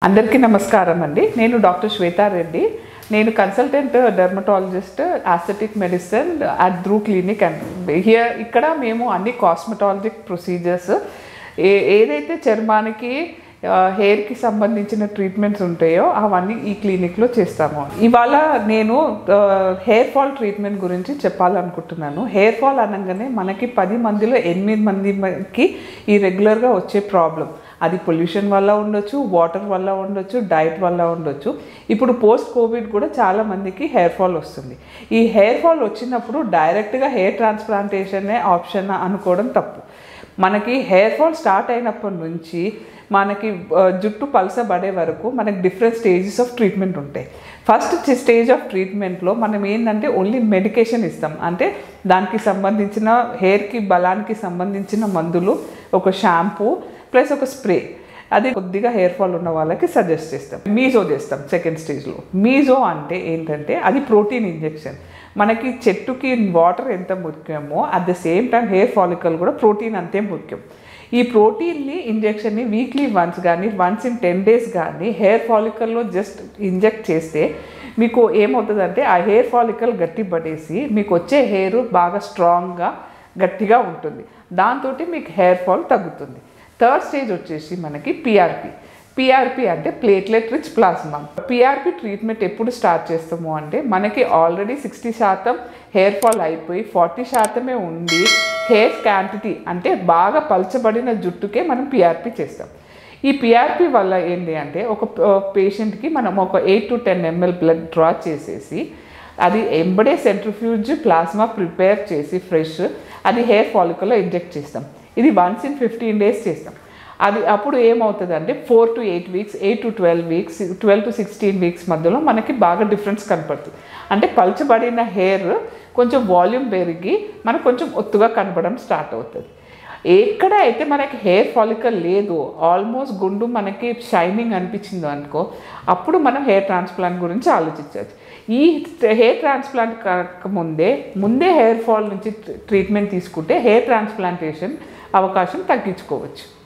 అందరికీ నమస్కారం అండి నేను డాక్టర్ శ్వేతారెడ్డి నేను consultant dermatologist aesthetic medicine at ధ్రూ clinic and here ఇక్కడ మేము అన్ని కాస్మెటాలజిక్ ప్రొసీజర్స్ ఏ ఏదైతే చర్మానికి హెయిర్కి సంబంధించిన ట్రీట్మెంట్స్ ఉంటాయో అవన్నీ ఈ క్లినిక్లో చేస్తాము ఇవాళ నేను హెయిర్ ఫాల్ ట్రీట్మెంట్ గురించి చెప్పాలనుకుంటున్నాను హెయిర్ ఫాల్ అనగానే మనకి పది మందిలో ఎనిమిది మందికి ఈ రెగ్యులర్గా వచ్చే ప్రాబ్లం అది పొల్యూషన్ వల్ల ఉండొచ్చు వాటర్ వల్ల ఉండొచ్చు డైట్ వల్ల ఉండొచ్చు ఇప్పుడు పోస్ట్ కోవిడ్ కూడా చాలా మందికి హెయిర్ ఫాల్ వస్తుంది ఈ హెయిర్ ఫాల్ వచ్చినప్పుడు డైరెక్ట్గా హెయిర్ ట్రాన్స్ప్లాంటేషనే ఆప్షన్ అనుకోవడం తప్పు మనకి హెయిర్ ఫాల్ స్టార్ట్ అయినప్పటి నుంచి మనకి ఆ, జుట్టు పలసబడే వరకు మనకి డిఫరెంట్ స్టేజెస్ ఆఫ్ ట్రీట్మెంట్ ఉంటాయి ఫస్ట్ స్టేజ్ ఆఫ్ ట్రీట్మెంట్లో మనం ఏంటంటే ఓన్లీ మెడికేషన్ ఇస్తాం అంటే దానికి సంబంధించిన హెయిర్కి బలానికి సంబంధించిన మందులు ఒక షాంపూ ప్లస్ ఒక స్ప్రే అది కొద్దిగా హెయిర్ ఫాల్ ఉన్న వాళ్ళకి సజెస్ట్ చేస్తాం మీజో చేస్తాం సెకండ్ స్టేజ్లో మీజో అంటే ఏంటంటే అది ప్రోటీన్ ఇంజెక్షన్ మనకి చెట్టుకి వాటర్ ఎంత ముఖ్యమో at the same time hair follicle కూడా ప్రోటీన్ అంతే ముఖ్యం ఈ ప్రోటీన్ని ఇంజెక్షన్ని వీక్లీ వన్స్ కానీ వన్స్ ఇన్ టెన్ డేస్ కానీ హెయిర్ ఫాలికల్లో జస్ట్ ఇంజెక్ట్ చేస్తే మీకు ఏమవుతుందంటే ఆ హెయిర్ ఫాలికల్ గట్టి పడేసి మీకు వచ్చే హెయిర్ బాగా స్ట్రాంగ్గా గట్టిగా ఉంటుంది దాంతో మీకు హెయిర్ ఫాల్ తగ్గుతుంది థర్డ్ స్టేజ్ వచ్చేసి మనకి పిఆర్పి పిఆర్పి అంటే platelet rich plasma PRP treatment ఎప్పుడు స్టార్ట్ చేస్తాము అంటే మనకి ఆల్రెడీ సిక్స్టీ శాతం హెయిర్ ఫాల్ అయిపోయి ఫార్టీ శాతమే ఉండి హెయిర్ క్వాంటిటీ అంటే బాగా పల్చబడిన జుట్టుకే మనం పిఆర్పి చేస్తాం ఈ పిఆర్పి వల్ల ఏంటి అంటే ఒక పేషెంట్కి మనం ఒక eight to ten ml blood draw చేసేసి అది ఎంబడే సెంట్రిఫ్యూజ్ ప్లాస్మా ప్రిపేర్ చేసి ఫ్రెష్ అది హెయిర్ ఫాలికల్లో ఇంజెక్ట్ చేస్తాం ఇది వన్స్ ఇన్ ఫిఫ్టీన్ డేస్ చేస్తాం అది అప్పుడు ఏమవుతుంది అంటే four to eight weeks eight to twelve weeks twelve to sixteen weeks మధ్యలో మనకి బాగా డిఫరెన్స్ కనపడుతుంది అంటే పల్చబడిన హెయిర్ కొంచెం వాల్యూమ్ పెరిగి మనకు కొంచెం ఒత్తుగా కనపడడం స్టార్ట్ అవుతుంది ఎక్కడ అయితే మనకి హెయిర్ ఫాలికల్ లేదు ఆల్మోస్ట్ గుండు మనకి షైనింగ్ అనిపించిందో అనుకో అప్పుడు మనం హెయిర్ ట్రాన్స్ప్లాంట్ గురించి ఆలోచించవచ్చు ఈ హెయిర్ ట్రాన్స్ప్లాంట్ కాకముందే ముందే హెయిర్ ఫాల్ నుంచి ట్రీట్మెంట్ తీసుకుంటే హెయిర్ ట్రాన్స్ప్లాంటేషన్ అవకాశం తగ్గించుకోవచ్చు